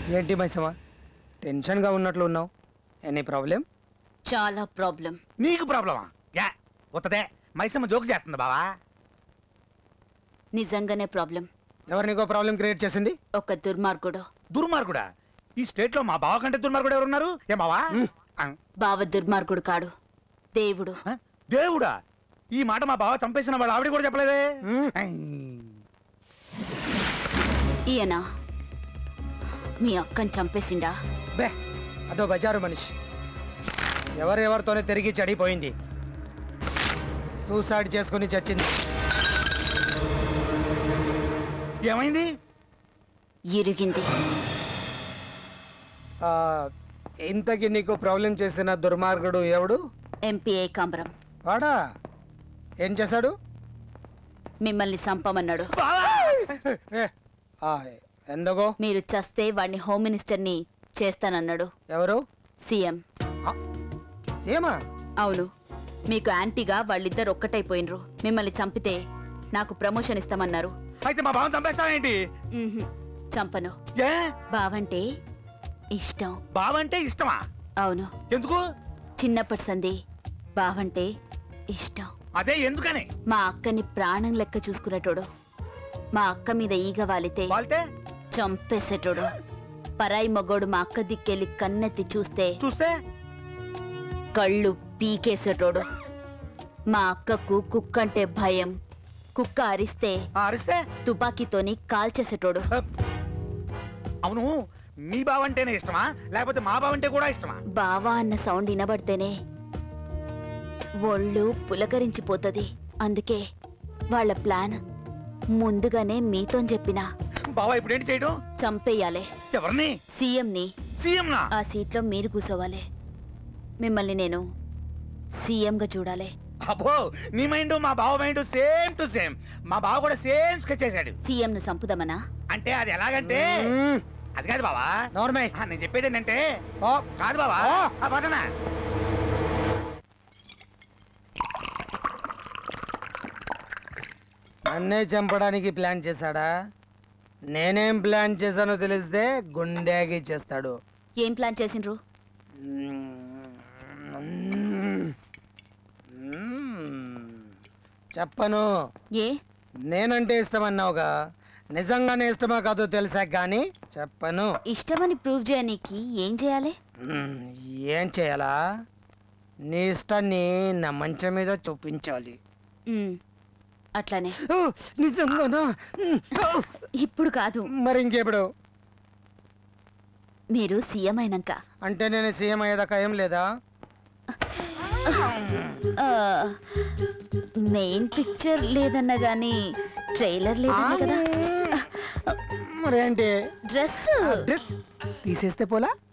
ఏంటి మైసమా టెన్షన్గా ఉన్నట్లు ఉన్నావు ఎనీ ప్రాబ్లం చాలా ప్రాబ్లం నీకు ప్రాబ్లమా యా ఉత్తదే మైసమ్మ జోక్ చేస్తుంది బావా నిజంగానే ప్రాబ్లం ఎవరు నీకో ప్రాబ్లం క్రియేట్ చేసింది ఒక దుర్మార్గుడు దుర్మార్గుడా ఈ స్టేట్ లో మా బావ కంటే దుర్మార్గుడు ఎవరున్నారు ఏ బావా మ్. ఆ, బావ దుర్మార్గుడు కాడు దేవుడు ఆ? దేవుడా ఈ మాట మా బావ చంపేసిన వాడు ఆవిడ కూడా చెప్పలేదే మ్. ఐ. ఈయన మీ అక్కని చంపేసిండా బే అదో బజారు మనిషి ఎవరెవరితోనే తిరిగి చెడిపోయింది సూసైడ్ చేసుకుని చచ్చింది ఏమైంది ఇరిగింది ఆ, ఇంతకి నీకు ప్రాబ్లం చేసిన దుర్మార్గుడు ఎవడు ఎంపీ ఏకాంబరం వాడా ఏం చేశాడు మిమ్మల్ని చంపమన్నాడు బావా! ఏ, ఆ, ఎందుకో మీరు చస్తే వాడిని హోమ్ మినిస్టర్ని చేస్తానన్నాడు ఎవరు సీఎం సీమా అవును మీకు యాంటీగా వాళ్ళిద్దరు ఒక్కటైపోయినరు మిమ్మల్ని చంపితే నాకు ప్రమోషన్ ఇస్తామన్నారు అయితే మా బావ చంపేస్తావేంటి మ్మ్హ్. చంపను ఏ బావంటే ఇష్టం బావంటే ఇష్టమా అవును ఎందుకు చిన్నప్పటి సంది బావంటే ఇష్టం అదే ఎందుకని మా అక్కని ప్రాణం లెక్క చూసుకునేటోడు మా అక్క మీద ఈగ వాలితే వాళ్తే చంపేసేటోడు పరాయి మగోడు మా అక్క దిక్కెళ్ళి కన్నెత్తి చూస్తే చూస్తే కళ్ళు పీకేసేటోడు మా అక్కకు కుక్క అంటే భయం కుక్క అరిస్తే ఆ, అరిస్తే తుపాకీతోని కాల్చేసేటోడు అవును మీ బావంటేనే ఇష్టమా లేకపోతే మా బావంటే కూడా ఇష్టమా బావా అన్న సౌండ్ వినబడితేనే ఒళ్ళు పులకరించిపోతది అందుకే వాళ్ళ ప్లాన్ ముందుగానే మీతో చెప్పినా బావా ఇప్పుడు ఏంటి చేయడం చంపేయాలే ఎవరిని సీఎంని సీఎం నా ఆ సీట్లో మీరు కూర్చోవాలి మిమ్మల్ని నేను సీఎంగా చూడాలి అబ్బో నీ మైండ్ మా బావ మైండ్ సేమ్ టు సేమ్ మా బావ కూడా సేమ్ స్కెచ్ చేశాడు సీఎంను చంపుదామనా అంటే అది ఎలాగంటే మ్మ్. అది కాదు బావా నోర్మై ఆ, నేను చెప్పేది ఏంటంటే ఓ కాదు బావా ఆ. ఆ, పక్కన నన్నే చంపడానికి ప్లాన్ చేశాడా నేనేం ప్లాన్ చేశానో తెలిస్తే గుండెకి చేస్తాడు ఏం ప్లాన్ చేసిండ్రు చెప్పను ఏ నేనంటే ఇష్టమన్నావుగా నిజంగానే ఇష్టమా కాదో తెలుసా కానీ చెప్పను ఇష్టమని ప్రూవ్ చేయనీకి ఏం చేయాలి మ్మ్, ఏం చేయాలా నీ ఇష్టాన్ని నా మంచం మీద చూపించాలి ఉమ్, అట్లానే ఓ, నిజంగానా మ్మ్, ఓ, ఇప్పుడు కాదు మరి ఇంకెప్పుడు మీరు సీఎం అయినాక అంటే నేను సీఎం అయ్యేదాకా ఏం లేదా ఆ, మెయిన్ పిక్చర్ లేదన్నా గానీ ట్రైలర్ లేదన్నా కదా మరేంటి డ్రెస్ డ్రెస్ తీసేస్తే పోలా